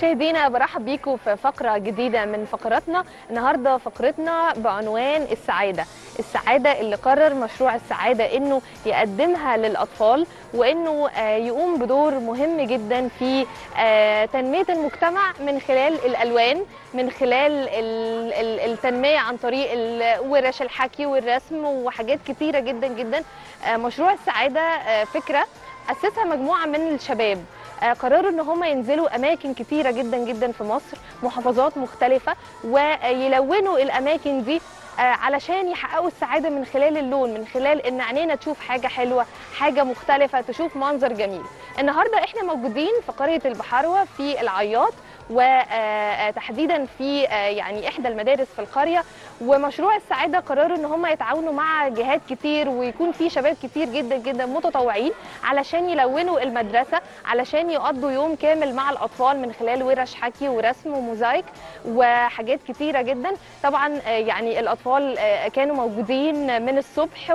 مشاهدينا برحب بيكم في فقرة جديدة من فقراتنا النهاردة فقرتنا بعنوان السعادة السعادة اللي قرر مشروع السعادة انه يقدمها للأطفال وانه آه، يقوم بدور مهم جدا في آه، تنمية المجتمع من خلال الألوان من خلال ال- ال- التنمية عن طريق ال- ورش الحكي والرسم وحاجات كتيرة جدا جدا آه، مشروع السعادة آه، فكرة أسسها مجموعة من الشباب آه، قرروا ان هم ينزلوا اماكن كتيره جدا جدا في مصر محافظات مختلفه ويلونوا الاماكن دي آه، علشان يحققوا السعاده من خلال اللون من خلال ان عينينا تشوف حاجه حلوه حاجه مختلفه تشوف منظر جميل النهارده احنا موجودين في قريه البحروه في العياط وتحديدا في آه، يعني احدى المدارس في القريه ومشروع السعاده قرروا ان هم يتعاونوا مع جهات كتير ويكون في شباب كتير جدا جدا متطوعين علشان يلونوا المدرسه علشان يقضوا يوم كامل مع الاطفال من خلال ورش حكي ورسم وموزايك وحاجات كتيره جدا طبعا آه، يعني الاطفال آه، كانوا موجودين من الصبح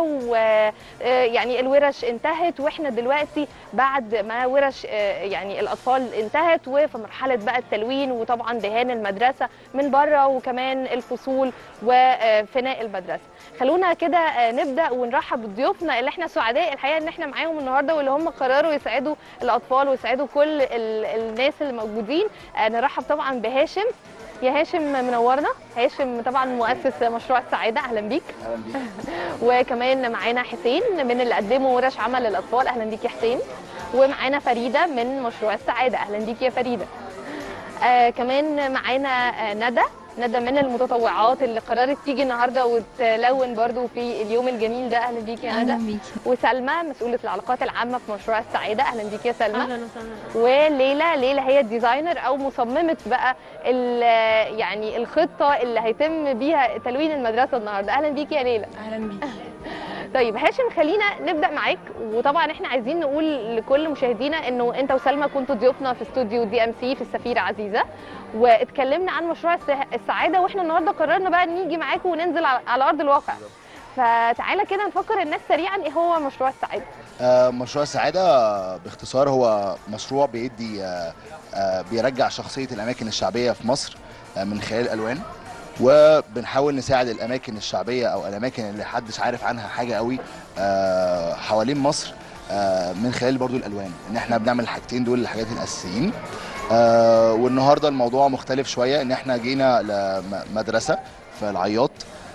ويعني الورش انتهت واحنا دلوقتي بعد ما ورش آه، يعني الاطفال انتهت وفي مرحله بقى التلوين وطبعا دهان المدرسه من بره وكمان الفصول وفناء المدرسه خلونا كده آه، نبدا ونرحب بضيوفنا اللي احنا سعداء الحقيقه ان احنا معاهم النهارده واللي هم قرروا يسعدوا الاطفال ويسعدوا كل ال- الناس اللي موجودين آه، نرحب طبعا بهاشم يا هاشم منورنا هاشم طبعا مؤسس مشروع السعاده اهلا بيك اهلا بيك وكمان معانا حسين من اللي قدموا ورش عمل للاطفال اهلا بيك يا حسين ومعانا فريده من مشروع السعاده اهلا بيك يا فريده آه كمان معانا آه ندى ندى من المتطوعات اللي قررت تيجي النهارده وتلون برضو في اليوم الجميل ده اهلا بيك يا ندى اهلا بيكي وسلمى مسؤوله العلاقات العامه في مشروع السعاده اهلا بيك يا سلمى اهلا وسهلا وليلى ليلى هي الديزاينر او مصممه بقى ال- يعني الخطه اللي هيتم بيها تلوين المدرسه النهارده اهلا بيكي يا ليلى اهلا بيكي طيب هاشم خلينا نبدا معاك وطبعا احنا عايزين نقول لكل مشاهدينا انه انت وسلمى كنتوا ضيوفنا في استوديو دي ام سي في السفيره عزيزه واتكلمنا عن مشروع السه- السعاده واحنا النهارده قررنا بقى نيجي معاكم وننزل على على ارض الواقع فتعالى كده نفكر الناس سريعا ايه هو مشروع السعاده آه، مشروع السعادة باختصار هو مشروع بيدي آه، آه، بيرجع شخصية الأماكن الشعبية في مصر آه، من خلال الألوان وبنحاول نساعد الأماكن الشعبية أو الأماكن اللي محدش عارف عنها حاجة قوي آه، حوالين مصر آه، من خلال برضو الألوان إن إحنا بنعمل الحاجتين دول الحاجات الأساسيين آه، والنهاردة الموضوع مختلف شوية إن إحنا جينا لمدرسة في العياط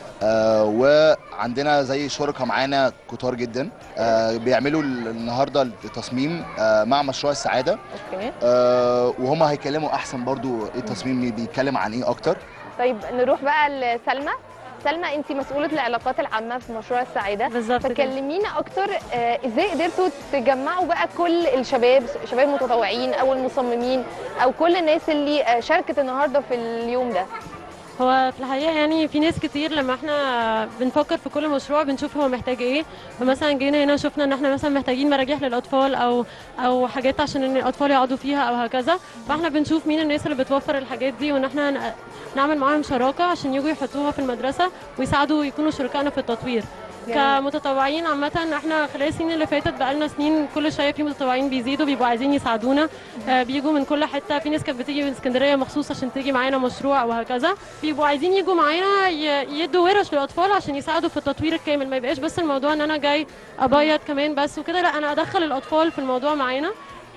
آه، وعندنا زي شركة معانا كتار جدا آه، بيعملوا ال- النهارده التصميم آه، مع مشروع السعاده اوكي آه، وهم هيكلموا احسن برضو ايه التصميم بيتكلم عن ايه اكتر طيب نروح بقى لسلمى سلمى انت مسؤوله العلاقات العامه في مشروع السعاده بالظبط كده. فكلمينا اكتر آه، ازاي قدرتوا تجمعوا بقى كل الشباب شباب متطوعين او المصممين او كل الناس اللي آه، شاركت النهارده في اليوم ده هو في الحقيقه يعني في ناس كتير لما احنا بنفكر في كل مشروع بنشوف هو محتاج ايه فمثلا جينا هنا شفنا ان احنا مثلا محتاجين مراجيح للاطفال او او حاجات عشان ان الاطفال يقعدوا فيها او هكذا فاحنا بنشوف مين الناس اللي بتوفر الحاجات دي وان احنا ن- نعمل معاهم شراكه عشان يجوا يحطوها في المدرسه ويساعدوا يكونوا شركائنا في التطوير جميل. كمتطوعين عامة احنا خلال السنين اللي فاتت بقالنا سنين كل شوية في متطوعين بيزيدوا بيبقوا عايزين يساعدونا آه بيجوا من كل حتة في ناس كانت بتيجي من اسكندرية مخصوص عشان تيجي معانا مشروع وهكذا بيبقوا عايزين يجوا معانا ي- يدوا ورش للأطفال عشان يساعدوا في التطوير الكامل ما يبقاش بس الموضوع ان انا جاي ابيض كمان بس وكده لا انا ادخل الأطفال في الموضوع معانا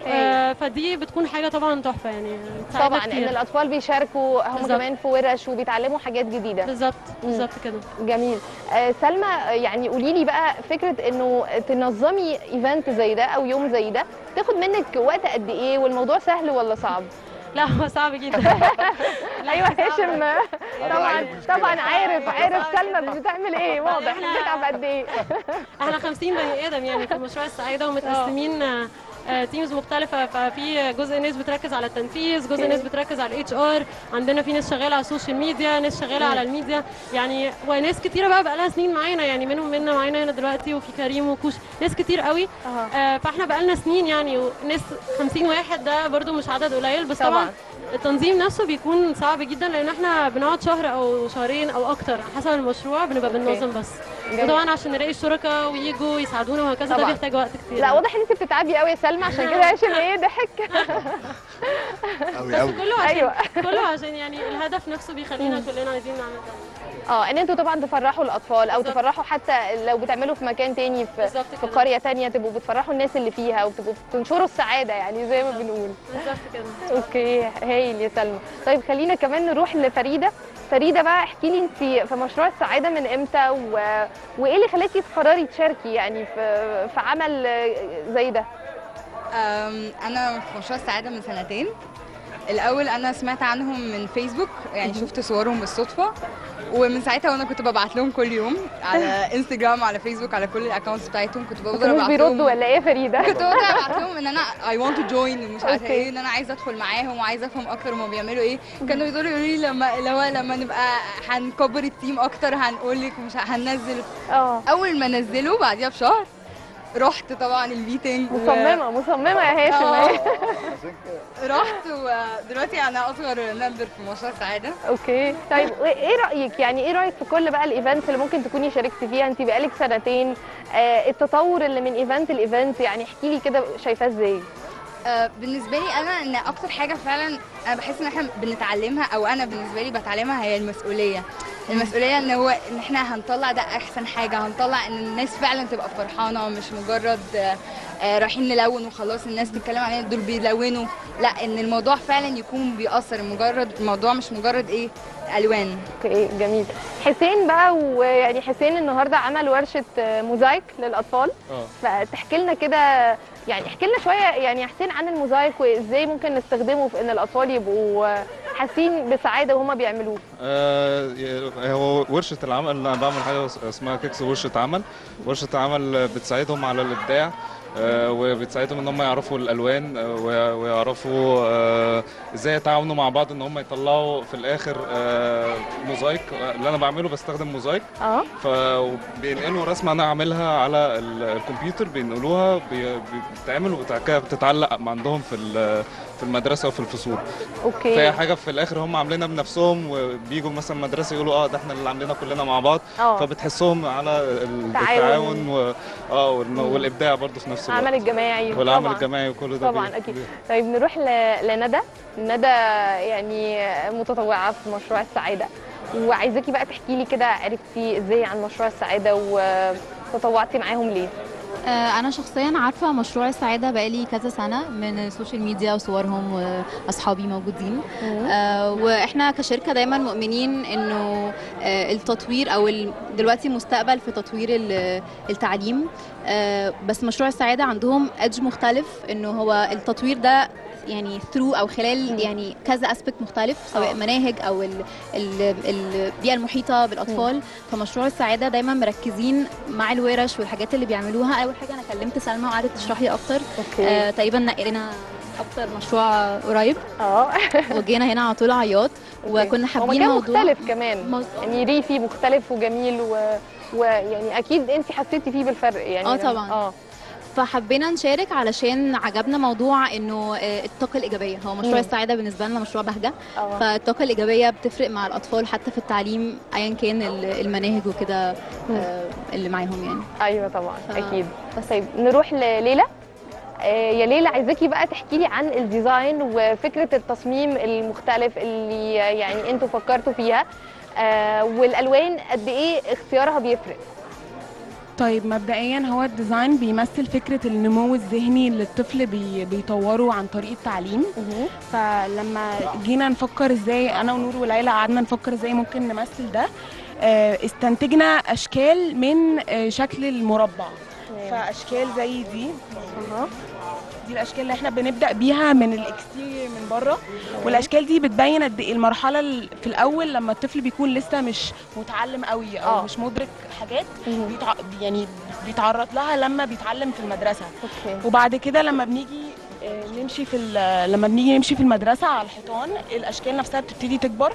آه فدي بتكون حاجة طبعا تحفة يعني بتساعدنا طبعا ان كتير. الاطفال بيشاركوا هم بالظبط. كمان في ورش وبيتعلموا حاجات جديده بالظبط بالظبط كده جميل آه، سلمى آه، يعني قولي لي بقى فكره انه تنظمي ايفنت زي ده او يوم زي ده تاخد منك وقت قد ايه والموضوع سهل ولا صعب لا هو صعب جدا ايوه هاشم طبعا عارف مشكلة. طبعا عارف عارف صعب سلمى جداً. بتعمل ايه واضح إحنا- بتتعب قد ايه احنا 50 بني ادم يعني في مشروع السعاده ومتقسمين تيمز مختلفه ففي جزء ناس بتركز على التنفيذ جزء ناس بتركز على الاتش ار عندنا في ناس شغاله على السوشيال ميديا ناس شغاله على الميديا يعني وناس كتيره بقى بقى لها سنين معانا يعني منهم منا معانا هنا دلوقتي وفي كريم وكوش ناس كتير قوي أها. آه، فاحنا بقى لنا سنين يعني وناس 50 واحد ده برضو مش عدد قليل بس طبعاً. طبعا التنظيم نفسه بيكون صعب جدا لان احنا بنقعد شهر او شهرين او اكتر حسب المشروع بنبقى بننظم بس جميل. وطبعا عشان نلاقي الشركاء ويجوا يساعدونا وهكذا ده طبعاً. بيحتاج وقت كتير لا واضح ان انت بتتعبي قوي يا سلمى عشان كده هاشم ايه ضحك قوي بس قوي كله عشان أيوة. كله عشان يعني الهدف نفسه بيخلينا كلنا عايزين نعمل ده اه ان انتوا طبعا تفرحوا الاطفال او بالظبط. تفرحوا حتى لو بتعملوا في مكان تاني في بالظبط في كده. قريه تانية تبقوا بتفرحوا الناس اللي فيها وبتبقوا بتنشروا السعاده يعني زي ما بنقول بالظبط كده اوكي هايل يا سلمى طيب خلينا كمان نروح لفريده فريده بقى احكي لي انت في مشروع السعاده من امتى و... وايه اللي خلاكي تقرري تشاركي يعني في في عمل زي ده أم، انا في مشروع السعاده من سنتين الاول انا سمعت عنهم من فيسبوك يعني شفت صورهم بالصدفه ومن ساعتها وانا كنت ببعت لهم كل يوم على انستجرام على فيسبوك على كل الاكونتس بتاعتهم كنت بفضل مش ابعت بيردوا لهم ولا ايه يا فريده كنت بفضل ابعت لهم ان انا اي ونت تو جوين ومش عارفه أوكي. ايه ان انا عايزه ادخل معاهم وعايزه افهم اكتر هما بيعملوا ايه كانوا يقولوا لي لما لو لما نبقى هنكبر التيم اكتر هنقول لك ومش هننزل اه اول ما نزلوا بعديها بشهر رحت طبعا الميتنج و- مصممه مصممه يا هاشم آه. ايه رحت ودلوقتي انا اصغر ممبر في مشروع السعاده اوكي طيب ايه رايك يعني ايه رايك في كل بقى الايفنتس اللي ممكن تكوني شاركتي فيها انت بقالك سنتين آه التطور اللي من ايفنت لايفنت يعني احكي لي كده شايفاه ازاي آه، بالنسبه لي انا ان اكتر حاجه فعلا انا بحس ان احنا بنتعلمها او انا بالنسبه لي بتعلمها هي المسؤوليه المسؤوليه ان هو ان احنا هنطلع ده احسن حاجه هنطلع ان الناس فعلا تبقى فرحانه مش مجرد آه، آه، رايحين نلون وخلاص الناس تتكلم علينا دول بيلونوا لا ان الموضوع فعلا يكون بيأثر مجرد الموضوع مش مجرد ايه الوان اوكي جميل حسين بقى ويعني حسين النهارده عمل ورشه آه، موزايك للاطفال اه فتحكي لنا كده يعني احكي لنا شويه يعني يا حسين عن الموزايك وازاي ممكن نستخدمه في ان الاطفال يبقوا آه، حاسين بسعاده وهما بيعملوه آه، هو ورشة العمل أنا بعمل حاجة اسمها كيكس ورشة عمل ورشة عمل بتساعدهم على الإبداع آه، وبتساعدهم ان هم يعرفوا الالوان آه، وي- ويعرفوا آه، ازاي يتعاونوا مع بعض ان هم يطلعوا في الاخر آه، موزايك آه، اللي انا بعمله بستخدم موزايك اه فبينقلوا رسمه انا عاملها على ال- الكمبيوتر بينقلوها بي- بي- بتتعمل وبعد كده بتتعلق عندهم في ال- في المدرسه وفي الفصول فهي اوكي حاجه في الاخر هم عاملينها بنفسهم وبيجوا مثلا مدرسه يقولوا اه ده احنا اللي عاملينها كلنا مع بعض اه فبتحسهم على ال- تعاون. التعاون و... اه والم- والابداع برضه في نفس الوقت العمل الجماعي والعمل طبعاً. الجماعي وكل ده طبعاً بي- أكيد. بي- طيب نروح ل- لندى ندى يعني متطوعه في مشروع السعاده وعايزاكي بقى تحكي لي كده عرفتي ازاي عن مشروع السعاده وتطوعتي معاهم ليه آه، أنا شخصيا عارفة مشروع السعادة بقالي كذا سنة من السوشيال ميديا وصورهم وأصحابي موجودين آه، وإحنا كشركة دايما مؤمنين إنه آه، التطوير أو ال- دلوقتي مستقبل في تطوير ال- التعليم آه، بس مشروع السعادة عندهم أدج مختلف إنه هو التطوير ده يعني ثرو او خلال يعني كذا اسبكت مختلف سواء آه. مناهج او ال- ال- البيئه المحيطه بالاطفال فمشروع السعاده دايما مركزين مع الورش والحاجات اللي بيعملوها اول حاجه انا كلمت سلمى وقعدت تشرح لي اكتر اوكي آه تقريبا نقلنا اكتر مشروع قريب اه وجينا هنا على طول عياط وكنا هو حابين مكان موضوع مختلف كمان مز- يعني ريفي مختلف وجميل و... ويعني اكيد انت حسيتي فيه بالفرق يعني آه طبعاً. اه فحبينا نشارك علشان عجبنا موضوع انه آه، الطاقه الايجابيه هو مشروع مم. السعاده بالنسبه لنا مشروع بهجه اه فالطاقه الايجابيه بتفرق مع الاطفال حتى في التعليم ايا كان ال- المناهج وكده آه، اللي معاهم يعني ايوه طبعا ف- اكيد بس طيب نروح لليلى آه، يا ليلى عايزاكي بقى تحكي لي عن الديزاين وفكره التصميم المختلف اللي يعني انتوا فكرتوا فيها آه، والالوان قد ايه اختيارها بيفرق طيب مبدئيا هو الديزاين بيمثل فكرة النمو الذهني اللي الطفل بي بيطوره عن طريق التعليم فلما جينا نفكر ازاي انا ونور وليلى قعدنا نفكر ازاي ممكن نمثل ده آه، استنتجنا اشكال من آه، شكل المربع فاشكال زي دي أها. دي الاشكال اللي احنا بنبدا بيها من الاكستيريور من بره والاشكال دي بتبين قد ايه المرحله ال- في الاول لما الطفل بيكون لسه مش متعلم قوي او آه. مش مدرك حاجات مهم. بيتع... يعني بيتعرض لها لما بيتعلم في المدرسه اوكي وبعد كده لما بنيجي آه، نمشي في ال- لما بنيجي نمشي في المدرسه على الحيطان الاشكال نفسها بتبتدي تكبر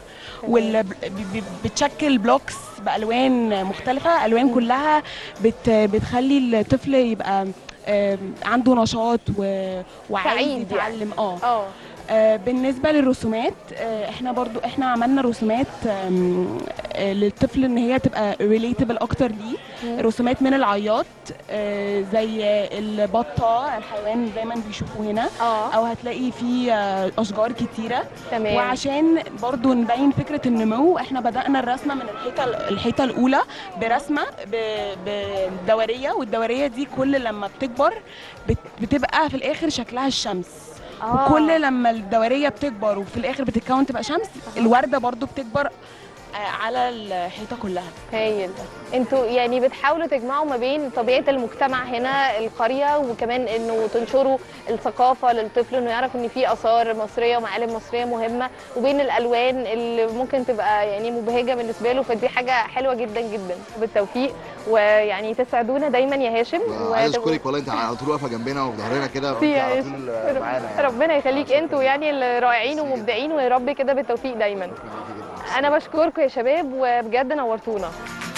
وبتشكل بلوكس بالوان مختلفه الوان كلها بت بتخلي الطفل يبقى آم، عنده نشاط و... وعايز سعيد يعني. يتعلم اه اه آه، بالنسبه للرسومات آه، احنا برضو احنا عملنا رسومات آم، آه، للطفل ان هي تبقى ريليتبل اكتر ليه رسومات من العياط آه، زي البطه الحيوان دايما بيشوفوه هنا اه او هتلاقي فيه آه، اشجار كتيره تمام وعشان برضو نبين فكره النمو احنا بدانا الرسمه من الحيطه الحيطه الاولى برسمه ب- بدوريه والدوريه دي كل لما بتكبر بت- بتبقى في الاخر شكلها الشمس آه. وكل لما الدوريه بتكبر وفي الاخر بتتكون تبقى شمس الورده برضو بتكبر آه، على الحيطه كلها هايل انتوا يعني بتحاولوا تجمعوا ما بين طبيعه المجتمع هنا القريه وكمان انه تنشروا الثقافه للطفل انه يعرف ان في اثار مصريه ومعالم مصريه مهمه وبين الالوان اللي ممكن تبقى يعني مبهجه بالنسبه له فدي حاجه حلوه جدا جدا بالتوفيق ويعني تسعدونا دايما يا هاشم عايز وتبقوا- اشكرك والله انت على طول واقفه جنبنا وفي ظهرنا كده ميرسي وانت يا على يوسف. طول معانا يعني. ربنا يخليك انتوا يعني الرائعين ومبدعين ويا رب كده بالتوفيق دايما انا بشكركم يا شباب وبجد نورتونا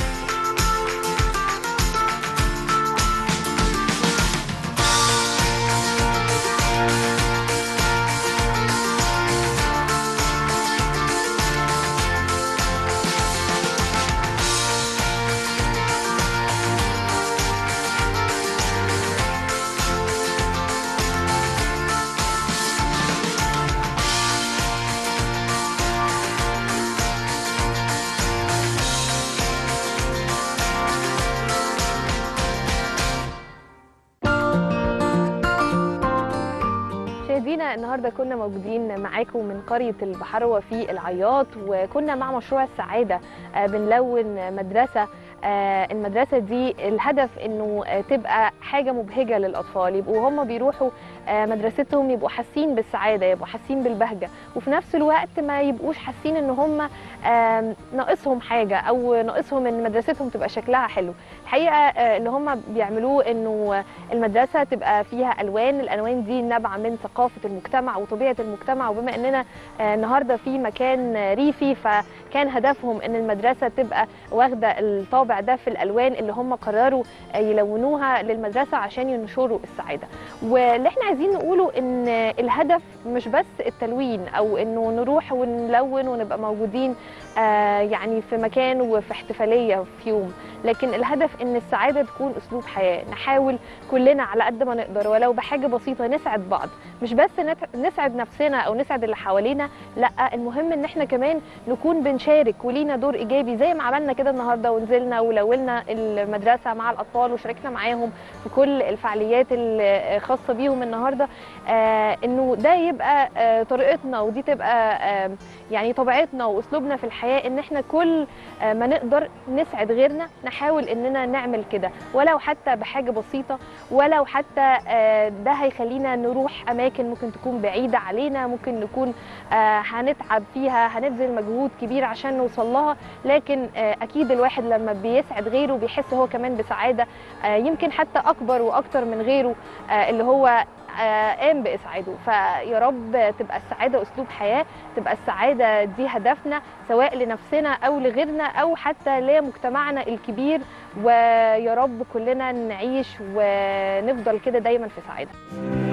مشاهدينا النهارده كنا موجودين معاكم من قريه البحروه في العياط وكنا مع مشروع السعاده آه، بنلون مدرسه آه، المدرسه دي الهدف انه آه، تبقى حاجه مبهجه للاطفال يبقوا هم بيروحوا آه، مدرستهم يبقوا حاسين بالسعاده يبقوا حاسين بالبهجه وفي نفس الوقت ما يبقوش حاسين ان هم آم، ناقصهم حاجه او ناقصهم ان مدرستهم تبقى شكلها حلو الحقيقه آه، اللي هم بيعملوه انه المدرسه تبقى فيها الوان الالوان دي نابعه من ثقافه المجتمع وطبيعه المجتمع وبما اننا آه، النهارده في مكان آه، ريفي فكان هدفهم ان المدرسه تبقى واخده الطابع ده في الالوان اللي هم قرروا آه، يلونوها للمدرسه عشان ينشروا السعاده واللي احنا عايزين نقوله ان الهدف مش بس التلوين او انه نروح ونلون ونبقى موجودين آه، يعني في مكان وفي احتفاليه في يوم لكن الهدف ان السعاده تكون اسلوب حياه نحاول كلنا على قد ما نقدر ولو بحاجه بسيطه نسعد بعض مش بس نت- نسعد نفسنا او نسعد اللي حوالينا لا المهم ان احنا كمان نكون بنشارك ولينا دور ايجابي زي ما عملنا كده النهارده ونزلنا ولولنا المدرسه مع الاطفال وشاركنا معاهم في كل الفعاليات الخاصه بيهم النهارده آه انه ده يبقى آه طريقتنا ودي تبقى آه يعني طبيعتنا واسلوبنا في الحياه ان احنا كل آه ما نقدر نسعد غيرنا نحاول اننا نعمل كده ولو حتى بحاجه بسيطه ولو حتى آه ده هيخلينا نروح اماكن ممكن تكون بعيده علينا ممكن نكون آه هنتعب فيها هنبذل مجهود كبير عشان نوصل لها لكن آه اكيد الواحد لما بيسعد غيره بيحس هو كمان بسعاده آه يمكن حتى اكبر واكتر من غيره آه اللي هو آه، قام باسعاده فيا رب تبقى السعاده اسلوب حياه تبقى السعاده دي هدفنا سواء لنفسنا او لغيرنا او حتى لمجتمعنا الكبير ويا رب كلنا نعيش ونفضل كده دايما في سعاده